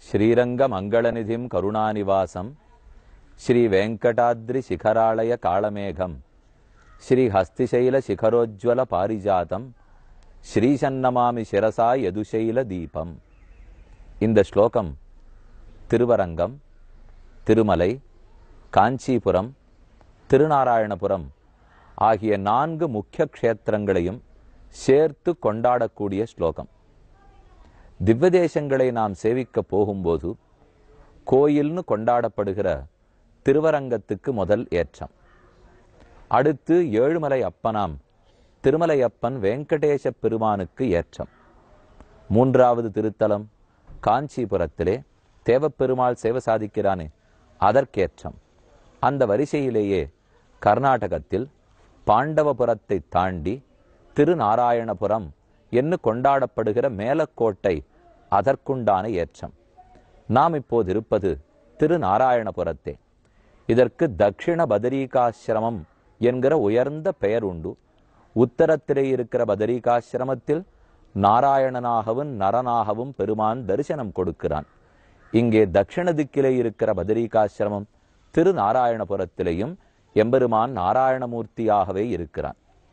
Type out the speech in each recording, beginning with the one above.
శ్రీరంగ మంగళనిధిం కరుణానివాసం శ్రీ వెంకటాద్రి శిఖరాళయ కాళమేఘం శ్రీ హస్తిశైల శిఖరోజ్వల పారిజాతం ஸ்ரீசன்னமாமி சிரசா யதுசைல தீபம் இந்த ஸ்லோகம் திருவரங்கம் திருமலை காஞ்சிபுரம் திருநாராயணபுரம் ஆகிய நான்கு முக்கிய க்ஷேத்திரங்களையும் சேர்த்து கொண்டாடக்கூடிய ஸ்லோகம் திவ்யதேசங்களை நாம் சேவிக்க போகும்போது கோயில்னு கொண்டாடப்படுகிற திருவரங்கத்துக்கு முதல் ஏற்றம் அடுத்து ஏழுமலை அப்பனாம் திருமலையப்பன் வெங்கடேச பெருமானுக்கு ஏற்றம் மூன்றாவது திருத்தலம் காஞ்சிபுரத்திலே தேவப்பெருமாள் சேவை சாதிக்கிறானே அதற்கேற்றம் அந்த வரிசையிலேயே கர்நாடகத்தில் பாண்டவபுரத்தை தாண்டி திருநாராயணபுரம் என்று கொண்டாடப்படுகிற மேலக்கோட்டை அதற்குண்டான ஏற்றம் நாம் இப்போது இருப்பது திருநாராயணபுரத்தே இதற்கு தக்ஷிண பதரீகாசிரமம் என்கிற உயர்ந்த பெயர் உண்டு உத்தரத்திலே இருக்கிற பதரீகாசிரமத்தில் நாராயணனாகவும் நரனாகவும் பெருமான் தரிசனம் கொடுக்கிறான் இங்கே தட்சிண திக்கிலே இருக்கிற பதரீகாசிரமம் திருநாராயணபுரத்திலேயும் எம்பெருமான் நாராயணமூர்த்தியாகவே இருக்கிறான்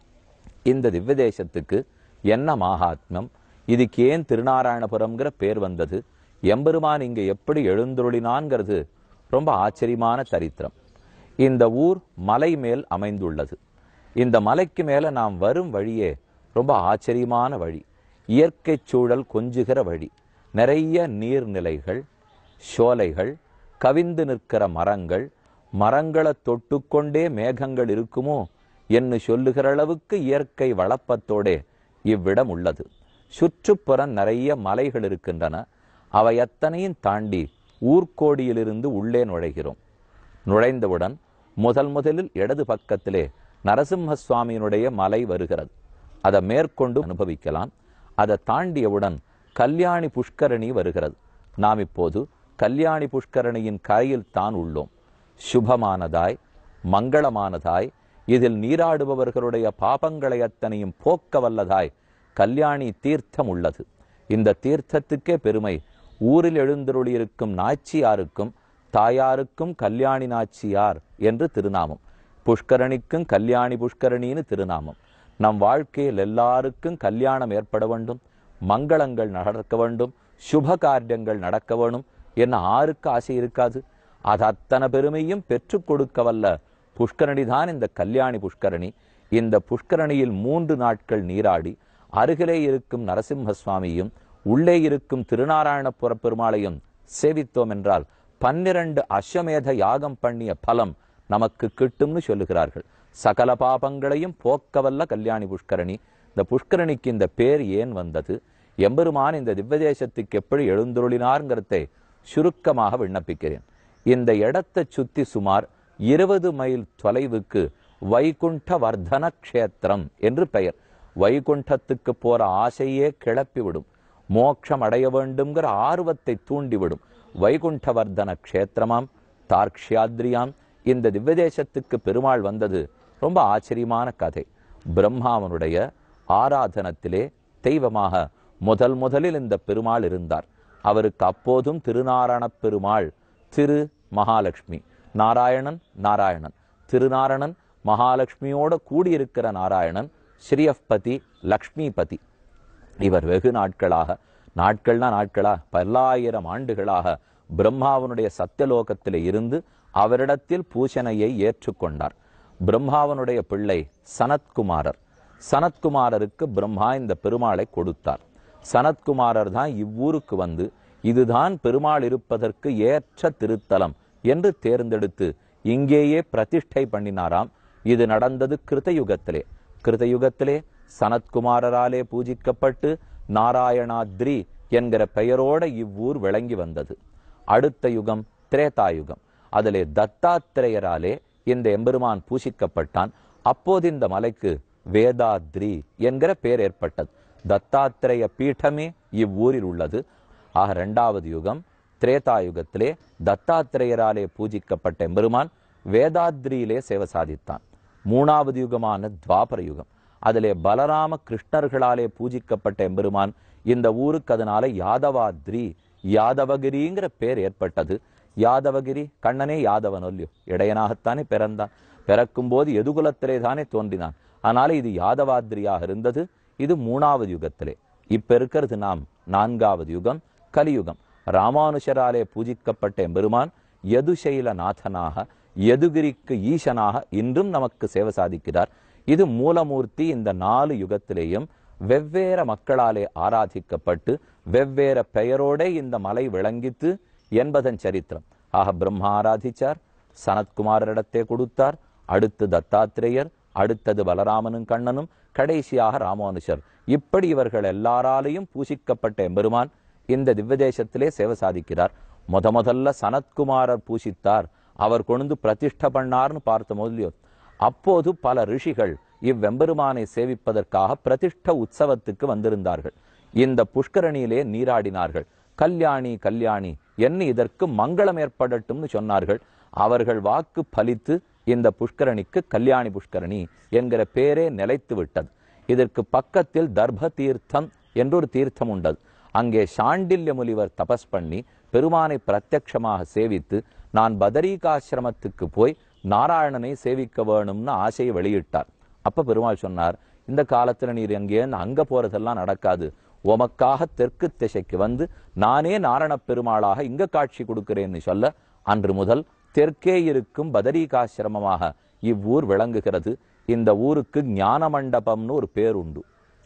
இந்த திவ்யதேசத்துக்கு என்ன மாகாத்மியம் இதுக்கு ஏன் திருநாராயணபுரம்ங்கிற பேர் வந்தது எம்பெருமான் இங்க எப்படி எழுந்துருளினான்ங்கிறது ரொம்ப ஆச்சரியமான சரித்திரம் இந்த ஊர் மலை மேல் அமைந்துள்ளது இந்த மலைக்கு மேல நாம் வரும் வழியே ரொம்ப ஆச்சரியமான வழி இயற்கை சூழல் கொஞ்சுகிற வழி நிறைய நீர்நிலைகள் சோலைகள் கவிந்து நிற்கிற மரங்கள் மரங்களை தொட்டுக்கொண்டே மேகங்கள் இருக்குமோ என்று சொல்லுகிற அளவுக்கு இயற்கை வளப்பத்தோடே இவ்விடம் உள்ளது சுற்றுப்புறம் நிறைய மலைகள் இருக்கின்றன அவை அத்தனையும் தாண்டி ஊர்கோடியிலிருந்து உள்ளே நுழைகிறோம் நுழைந்தவுடன் முதல் முதலில் இடது பக்கத்திலே நரசிம்ம சுவாமியினுடைய மலை வருகிறது அதை மேற்கொண்டு அனுபவிக்கலாம் அதை தாண்டியவுடன் கல்யாணி புஷ்கரணி வருகிறது நாம் இப்போது கல்யாணி புஷ்கரணியின் கரையில் தான் உள்ளோம் சுபமானதாய் மங்களமானதாய் இதில் நீராடுபவர்களுடைய பாபங்களை அத்தனையும் போக்க வல்லதாய் கல்யாணி தீர்த்தம் உள்ளது இந்த தீர்த்தத்துக்கே பெருமை ஊரில் எழுந்தருளியிருக்கும் நாச்சியாருக்கும் தாயாருக்கும் கல்யாணி நாச்சியார் என்று திருநாமம் புஷ்கரணிக்கும் கல்யாணி புஷ்கரணின்னு திருநாமம் நம் வாழ்க்கையில் எல்லாருக்கும் கல்யாணம் ஏற்பட வேண்டும் மங்களங்கள் நடக்க வேண்டும் சுப காரியங்கள் நடக்க வேணும் என்ன ஆருக்கு ஆசை இருக்காது அது அத்தனை பெருமையும் பெற்றுக் கொடுக்க வல்ல புஷ்கரணி தான் இந்த கல்யாணி புஷ்கரணி இந்த புஷ்கரணியில் மூன்று நாட்கள் நீராடி அருகிலே இருக்கும் நரசிம்ம சுவாமியும் உள்ளே இருக்கும் திருநாராயணபுர பெருமாளையும் சேவித்தோம் என்றால் பன்னிரண்டு அஸ்வமேத யாகம் பண்ணிய பலம் நமக்கு கிட்டும்னு சொல்லுகிறார்கள் சகல பாபங்களையும் போக்கவல்ல கல்யாணி புஷ்கரணி இந்த புஷ்கரணிக்கு இந்த பேர் ஏன் வந்தது எம்பெருமான் இந்த திவ்யதேசத்துக்கு எப்படி எழுந்துருளினார்ங்கிறதை சுருக்கமாக விண்ணப்பிக்கிறேன் இந்த இடத்தை சுத்தி சுமார் இருபது மைல் தொலைவுக்கு வைகுண்ட வர்தன கஷேத்திரம் என்று பெயர் வைகுண்டத்துக்கு போற ஆசையே கிளப்பிவிடும் மோட்சம் அடைய வேண்டும்ங்கிற ஆர்வத்தை தூண்டிவிடும் வைகுண்டவர்தன க்ஷேத்திரமாம் தார்க்ஷியாத்ரியாம் இந்த திவ்யதேசத்துக்கு பெருமாள் வந்தது ரொம்ப ஆச்சரியமான கதை பிரம்மாவனுடைய ஆராதனத்திலே தெய்வமாக முதல் முதலில் இந்த பெருமாள் இருந்தார் அவருக்கு அப்போதும் திருநாராயண பெருமாள் திரு மகாலட்சுமி நாராயணன் நாராயணன் திருநாரணன் மகாலட்சுமியோட கூடியிருக்கிற நாராயணன் ஸ்ரீயப்பதி லக்ஷ்மிபதி இவர் வெகு நாட்களாக நாட்கள்னா நாட்களா பல்லாயிரம் ஆண்டுகளாக பிரம்மாவனுடைய சத்தியலோகத்திலே இருந்து அவரிடத்தில் பூசணையை ஏற்றுக்கொண்டார் பிரம்மாவனுடைய பிள்ளை சனத்குமாரர் சனத்குமாரருக்கு பிரம்மா இந்த பெருமாளை கொடுத்தார் சனத்குமாரர் தான் இவ்வூருக்கு வந்து இதுதான் பெருமாள் இருப்பதற்கு ஏற்ற திருத்தலம் என்று தேர்ந்தெடுத்து இங்கேயே பிரதிஷ்டை பண்ணினாராம் இது நடந்தது கிருதயுகத்திலே கிருதயுகத்திலே சனத்குமாரராலே பூஜிக்கப்பட்டு நாராயணாத்ரி என்கிற பெயரோட இவ்வூர் விளங்கி வந்தது அடுத்த யுகம் திரேதாயுகம் அதிலே தத்தாத்திரேயராலே இந்த எம்பெருமான் பூசிக்கப்பட்டான் அப்போது இந்த மலைக்கு வேதாத்ரி என்கிற பெயர் ஏற்பட்டது தத்தாத்திரேய பீഠமே இவ்வூரில் உள்ளது ஆக இரண்டாவது யுகம் திரேதாயுகத்திலே தத்தாத்திரேயராலே பூஜிக்கப்பட்ட எம்பெருமான் வேதாத்ரியிலே சேவை சாதித்தான் மூணாவது யுகமான துவாபர யுகம் அதிலே பலராம கிருஷ்ணர்களாலே பூஜிக்கப்பட்ட எம்பெருமான் இந்த ஊருக்கு அதனால யாதவாத்ரி யாதவகிரிங்கிற பேர் ஏற்பட்டது யாதவகிரி கண்ணனே யாதவன் ஒல்லியோ இடையனாகத்தானே பிறந்தான் பிறக்கும் போது எதுகுலத்திலே தானே தோன்றினான் அதனால இது யாதவாத்ரியாக இருந்தது இது மூணாவது யுகத்திலே இப்ப இருக்கிறது நாம் நான்காவது யுகம் கலியுகம் ராமானுஷராலே பூஜிக்கப்பட்ட எம்பெருமான் யதுசைல நாதனாக யதுகிரிக்கு ஈசனாக இன்றும் நமக்கு சேவை சாதிக்கிறார் இது மூலமூர்த்தி இந்த நாலு யுகத்திலேயும் வெவ்வேறு மக்களாலே ஆராதிக்கப்பட்டு வெவ்வேறு பெயரோடே இந்த மலை விளங்கித்து என்பதன் சரித்திரம் ஆக பிரம்மா ஆராதிச்சார் சனத்குமாரிடத்தே கொடுத்தார் அடுத்து தத்தாத்திரேயர் அடுத்தது பலராமனும் கண்ணனும் கடைசியாக ராமானுஷர் இப்படி இவர்கள் எல்லாராலையும் பூசிக்கப்பட்ட எம்பெருமான் இந்த திவ்யதேசத்திலே சேவை சாதிக்கிறார் முத முதல்ல சனத்குமாரர் பூசித்தார் அவர் கொண்டு பிரதிஷ்ட பண்ணார்னு பார்த்த முதலியோ அப்போது பல ரிஷிகள் இவ்வெம்பெருமானை சேவிப்பதற்காக பிரதிஷ்ட உற்சவத்துக்கு வந்திருந்தார்கள் இந்த புஷ்கரணியிலே நீராடினார்கள் கல்யாணி கல்யாணி என்ன இதற்கு மங்களம் ஏற்படட்டும்னு சொன்னார்கள் அவர்கள் வாக்கு பலித்து இந்த புஷ்கரணிக்கு கல்யாணி புஷ்கரணி என்கிற பேரே நிலைத்து விட்டது இதற்கு பக்கத்தில் தர்ப தீர்த்தம் என்றொரு தீர்த்தம் உண்டது அங்கே சாண்டில்ய முனிவர் தபஸ் பண்ணி பெருமானை பிரத்யக்ஷமாக சேவித்து நான் பதரீகாசிரமத்துக்கு போய் நாராயணனை சேவிக்க வேணும்னு ஆசையை வெளியிட்டார் அப்ப பெருமாள் சொன்னார் இந்த காலத்துல நீர் எங்கேன்னு அங்க போறதெல்லாம் நடக்காது உமக்காக தெற்கு திசைக்கு வந்து நானே நாரணப் பெருமாளாக இங்க காட்சி கொடுக்கிறேன்னு சொல்ல அன்று முதல் தெற்கே இருக்கும் பதரீகாசிரமமாக இவ்வூர் விளங்குகிறது இந்த ஊருக்கு ஞான மண்டபம்னு ஒரு பேர் உண்டு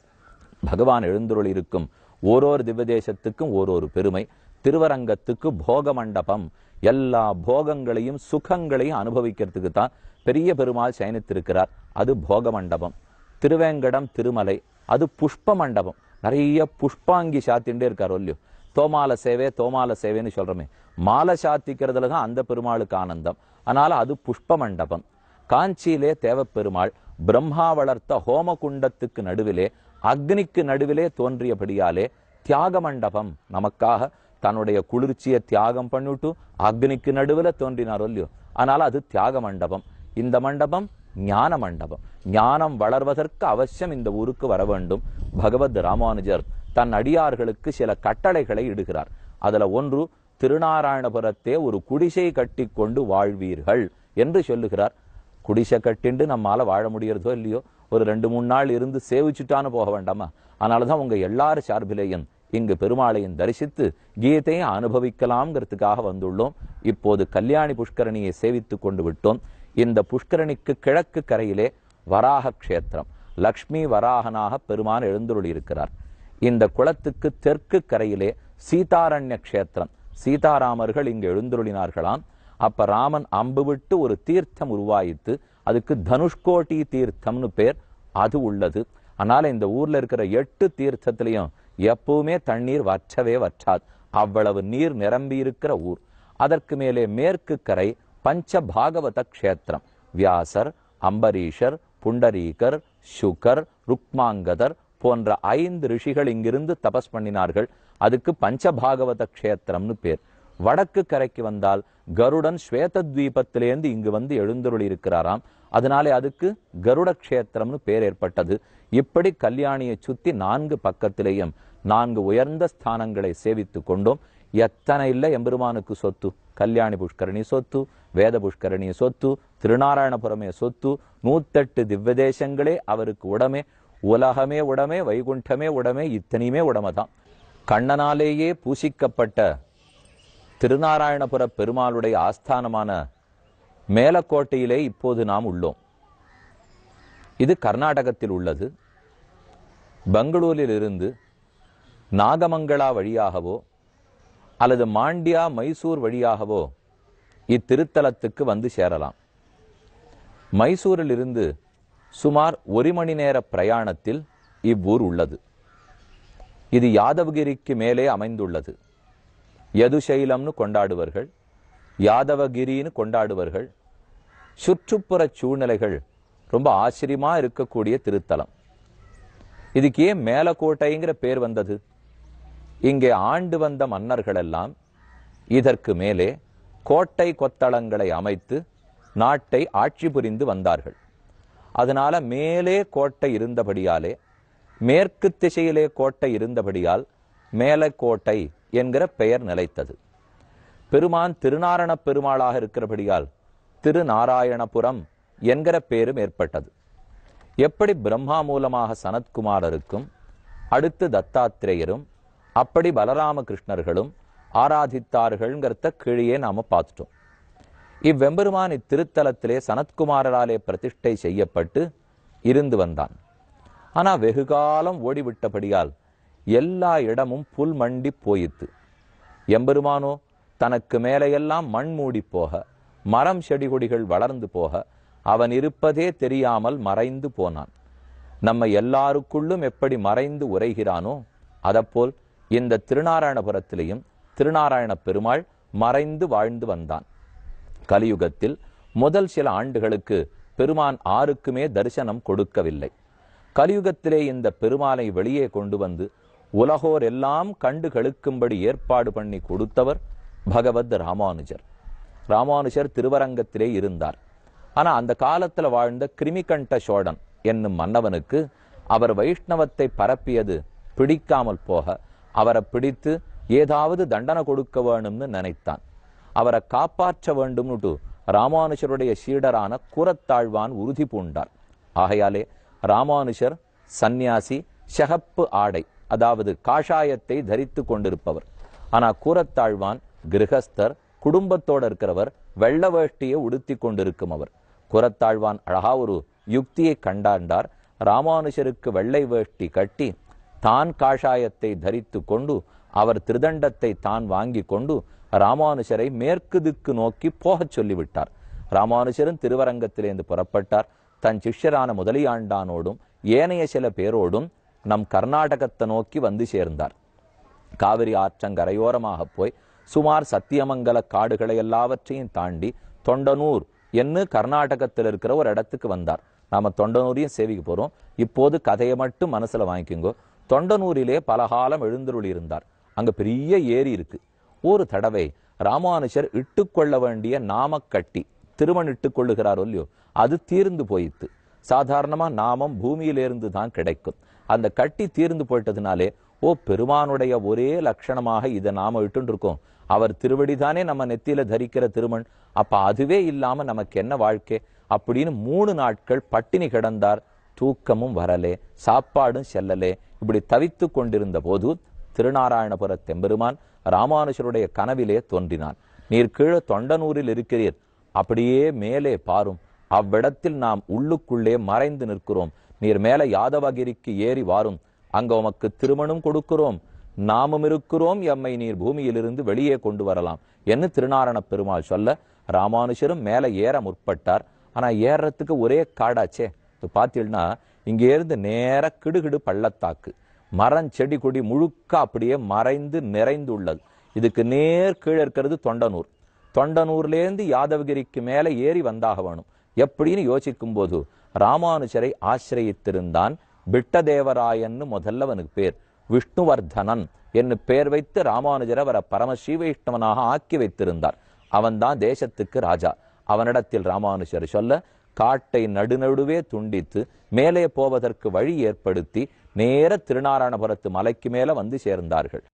பகவான் எழுந்துருள் இருக்கும் ஓரோரு திவ்யதேசத்துக்கும் ஓரொரு பெருமை திருவரங்கத்துக்கு போக மண்டபம் எல்லா போகங்களையும் சுகங்களையும் அனுபவிக்கிறதுக்கு தான் பெரிய பெருமாள் சயனித்திருக்கிறார் அது போக மண்டபம் திருவேங்கடம் திருமலை அது புஷ்ப மண்டபம் நிறைய புஷ்பாங்கி சாத்திண்டே இருக்கார் இல்லையோ தோமால சேவை தோமால சேவைன்னு சொல்றோமே மாலை சாத்திக்கிறதுல தான் அந்த பெருமாளுக்கு ஆனந்தம் அதனால அது புஷ்ப மண்டபம் காஞ்சியிலே தேவப்பெருமாள் பிரம்மா வளர்த்த ஹோம குண்டத்துக்கு நடுவிலே அக்னிக்கு நடுவிலே தோன்றியபடியாலே தியாக மண்டபம் நமக்காக தன்னுடைய குளிர்ச்சியை தியாகம் பண்ணிவிட்டு அக்னிக்கு நடுவுல தோன்றினாரோ இல்லையோ அதனால அது தியாக மண்டபம் இந்த மண்டபம் ஞான மண்டபம் ஞானம் வளர்வதற்கு அவசியம் இந்த ஊருக்கு வர வேண்டும் பகவத் ராமானுஜர் தன் அடியார்களுக்கு சில கட்டளைகளை இடுகிறார் அதுல ஒன்று திருநாராயணபுரத்தே ஒரு குடிசை கட்டி கொண்டு வாழ்வீர்கள் என்று சொல்லுகிறார் குடிசை கட்டிண்டு நம்மால வாழ முடியறதோ இல்லையோ ஒரு ரெண்டு மூணு நாள் இருந்து சேவிச்சுட்டான்னு போக வேண்டாமா அதனாலதான் உங்க எல்லாரும் சார்பிலேயும் இங்கு பெருமாளையும் தரிசித்து கீதையை அனுபவிக்கலாம்ங்கிறதுக்காக வந்துள்ளோம் இப்போது கல்யாணி புஷ்கரணியை சேவித்துக் கொண்டு விட்டோம் இந்த புஷ்கரணிக்கு கிழக்கு கரையிலே வராக க்ஷேத்திரம் லக்ஷ்மி வராகனாக பெருமான் எழுந்துருளி இருக்கிறார் இந்த குளத்துக்கு தெற்கு கரையிலே சீதாரண்ய க்ஷேத்திரம் சீதாராமர்கள் இங்கு எழுந்துருளினார்களாம் அப்ப ராமன் அம்பு விட்டு ஒரு தீர்த்தம் உருவாயித்து அதுக்கு தனுஷ்கோட்டி தீர்த்தம்னு பேர் அது உள்ளது அதனால இந்த ஊர்ல இருக்கிற எட்டு தீர்த்தத்திலையும் எப்பவுமே தண்ணீர் வற்றவே வற்றாது அவ்வளவு நீர் நிரம்பி இருக்கிற ஊர் அதற்கு மேலே மேற்கு கரை பஞ்ச பாகவத க்ஷேத்திரம் வியாசர் அம்பரீஷர் புண்டரீகர் சுகர் ருக்மாங்கதர் போன்ற ஐந்து ரிஷிகள் இங்கிருந்து தபஸ் பண்ணினார்கள் அதுக்கு பஞ்சபாகவத க்ஷேத்திரம்னு பேர் வடக்கு கரைக்கு வந்தால் கருடன் ஸ்வேத தீபத்திலேருந்து இங்கு வந்து எழுந்தருளி இருக்கிறாராம் அதனாலே அதுக்கு கருட க்ஷேத்திரம்னு பேர் ஏற்பட்டது இப்படி கல்யாணியை சுத்தி நான்கு பக்கத்திலேயும் நான்கு உயர்ந்த ஸ்தானங்களை சேவித்துக் கொண்டோம் எத்தனை இல்லை எம்பெருமானுக்கு சொத்து கல்யாணி புஷ்கரணி சொத்து வேத புஷ்கரணி சொத்து திருநாராயணபுரமே சொத்து நூத்தெட்டு திவ்யதேசங்களே அவருக்கு உடமே உலகமே உடமே வைகுண்டமே உடமே இத்தனையுமே உடமை தான் கண்ணனாலேயே பூசிக்கப்பட்ட திருநாராயணபுர பெருமாளுடைய ஆஸ்தானமான மேலக்கோட்டையிலே இப்போது நாம் உள்ளோம் இது கர்நாடகத்தில் உள்ளது பெங்களூரில் இருந்து நாகமங்களா வழியாகவோ அல்லது மாண்டியா மைசூர் வழியாகவோ இத்திருத்தலத்துக்கு வந்து சேரலாம் மைசூரில் இருந்து சுமார் ஒரு மணி நேர பிரயாணத்தில் இவ்வூர் உள்ளது இது யாதவகிரிக்கு மேலே அமைந்துள்ளது யதுசைலம்னு கொண்டாடுவர்கள் யாதவகிரின்னு கொண்டாடுவர்கள் சுற்றுப்புற சூழ்நிலைகள் ரொம்ப ஆச்சரியமா இருக்கக்கூடிய திருத்தலம் இதுக்கு ஏன் மேலக்கோட்டைங்கிற பேர் வந்தது இங்கே ஆண்டு வந்த மன்னர்கள் எல்லாம் இதற்கு மேலே கோட்டை கொத்தளங்களை அமைத்து நாட்டை ஆட்சி புரிந்து வந்தார்கள் அதனால மேலே கோட்டை இருந்தபடியாலே மேற்கு திசையிலே கோட்டை இருந்தபடியால் மேலக்கோட்டை என்கிற பெயர் நிலைத்தது பெருமான் திருநாரண பெருமாளாக இருக்கிறபடியால் திருநாராயணபுரம் என்கிற பேரும் ஏற்பட்டது எப்படி பிரம்மா மூலமாக சனத்குமாரருக்கும் அடுத்து தத்தாத்திரேயரும் அப்படி பலராமகிருஷ்ணர்களும் ஆராதித்தார்கள்ங்கிறத கீழே நாம பார்த்துட்டோம் இவ்வெம்பெருமான் இத்திருத்தலத்திலே சனத்குமாரராலே பிரதிஷ்டை செய்யப்பட்டு இருந்து வந்தான் ஆனா வெகு காலம் ஓடிவிட்டபடியால் எல்லா இடமும் புல் மண்டி போயித்து எம்பெருமானோ தனக்கு மேலையெல்லாம் மண் மூடி போக மரம் செடி கொடிகள் வளர்ந்து போக அவன் இருப்பதே தெரியாமல் மறைந்து போனான் நம்ம எல்லாருக்குள்ளும் எப்படி மறைந்து உரைகிறானோ அதப்போல் இந்த திருநாராயணபுரத்திலேயும் திருநாராயண பெருமாள் மறைந்து வாழ்ந்து வந்தான் கலியுகத்தில் முதல் சில ஆண்டுகளுக்கு பெருமான் ஆருக்குமே தரிசனம் கொடுக்கவில்லை கலியுகத்திலே இந்த பெருமானை வெளியே கொண்டு வந்து உலகோர் எல்லாம் கண்டு கழுக்கும்படி ஏற்பாடு பண்ணி கொடுத்தவர் பகவத் ராமானுஜர் ராமானுஜர் திருவரங்கத்திலே இருந்தார் ஆனா அந்த காலத்துல வாழ்ந்த கிருமிகண்ட சோழன் என்னும் மன்னவனுக்கு அவர் வைஷ்ணவத்தை பரப்பியது பிடிக்காமல் போக அவரை பிடித்து ஏதாவது தண்டனை கொடுக்க வேணும்னு நினைத்தான் அவரை காப்பாற்ற வேண்டும்னுட்டு ராமானுஜருடைய சீடரான கூரத்தாழ்வான் உறுதி பூண்டார் ஆகையாலே ராமானுஜர் சந்நியாசி ஷகப்பு ஆடை அதாவது காஷாயத்தை தரித்து கொண்டிருப்பவர் ஆனா கூரத்தாழ்வான் கிரகஸ்தர் குடும்பத்தோட இருக்கிறவர் வெள்ள வேஷ்டியை உடுத்தி கொண்டிருக்கும் அவர் கூரத்தாழ்வான் அழகா ஒரு யுக்தியை கண்டாண்டார் ராமானுஜருக்கு வெள்ளை வேஷ்டி கட்டி தான் காஷாயத்தை தரித்து கொண்டு அவர் திருதண்டத்தை தான் வாங்கி கொண்டு ராமானுஜரை மேற்கு திக்கு நோக்கி போகச் சொல்லிவிட்டார் ராமானுஜரும் திருவரங்கத்திலிருந்து புறப்பட்டார் தன் சிஷ்யரான முதலியாண்டானோடும் ஏனைய சில பேரோடும் நம் கர்நாடகத்தை நோக்கி வந்து சேர்ந்தார் காவிரி ஆற்றங்கரையோரமாக போய் சுமார் சத்தியமங்கல காடுகளை எல்லாவற்றையும் தாண்டி தொண்டனூர் என்று கர்நாடகத்தில் இருக்கிற ஒரு இடத்துக்கு வந்தார் நாம தொண்டனூரையும் சேவிக்க போறோம் இப்போது கதையை மட்டும் மனசுல வாங்கிக்கோங்க தொண்டனூரிலே பலகாலம் எழுந்தருளி இருந்தார் அங்க பெரிய ஏரி இருக்கு ஒரு தடவை ராமானுஜர் இட்டுக்கொள்ள வேண்டிய நாமக்கட்டி திருமண் இட்டுக் கொள்ளுகிறாரோ இல்லையோ அது தீர்ந்து போயித்து சாதாரணமா நாமம் பூமியிலிருந்து தான் கிடைக்கும் அந்த கட்டி தீர்ந்து போயிட்டதுனாலே ஓ பெருமானுடைய ஒரே லட்சணமாக இதை நாம இட்டு இருக்கோம் அவர் திருவடிதானே நம்ம நெத்தியில தரிக்கிற திருமண் அப்ப அதுவே இல்லாம நமக்கு என்ன வாழ்க்கை அப்படின்னு மூணு நாட்கள் பட்டினி கிடந்தார் தூக்கமும் வரலே சாப்பாடும் செல்லலே இப்படி தவித்து கொண்டிருந்த போது திருநாராயணபுர தெம்பெருமான் ராமானுஜருடைய கனவிலே தோன்றினான் நீர் கீழே தொண்டனூரில் இருக்கிறீர் அப்படியே மேலே பாரும் அவ்விடத்தில் நாம் உள்ளுக்குள்ளே மறைந்து நிற்கிறோம் நீர் மேல யாதவகிரிக்கு ஏறி வாரும் அங்க உமக்கு திருமணம் கொடுக்கிறோம் நாமும் இருக்கிறோம் எம்மை நீர் பூமியிலிருந்து வெளியே கொண்டு வரலாம் என்று திருநாரண பெருமாள் சொல்ல ராமானுஜரும் மேல ஏற முற்பட்டார் ஆனா ஏறத்துக்கு ஒரே காடாச்சே இப்ப பாத்தீங்கன்னா இங்க இருந்து நேர கிடுகிடு பள்ளத்தாக்கு மரம் செடி கொடி முழுக்க அப்படியே மறைந்து நிறைந்து உள்ளது இதுக்கு நேர் கீழே இருக்கிறது தொண்டனூர் தொண்டனூர்லேருந்து யாதவகிரிக்கு மேல ஏறி வந்தாக வேணும் எப்படின்னு யோசிக்கும் போது ராமானுஜரை ஆசிரியத்திருந்தான் பிட்டதேவராயன்னு முதல்ல அவனுக்கு பேர் விஷ்ணுவர்தனன் என்று பெயர் வைத்து ராமானுஜர் அவரை பரம ஸ்ரீவைஷ்ணவனாக ஆக்கி வைத்திருந்தார் அவன்தான் தேசத்துக்கு ராஜா அவனிடத்தில் ராமானுஜர் சொல்ல காட்டை நடுநடுவே துண்டித்து மேலே போவதற்கு வழி ஏற்படுத்தி நேர திருநாராயணபுரத்து மலைக்கு மேல வந்து சேர்ந்தார்கள்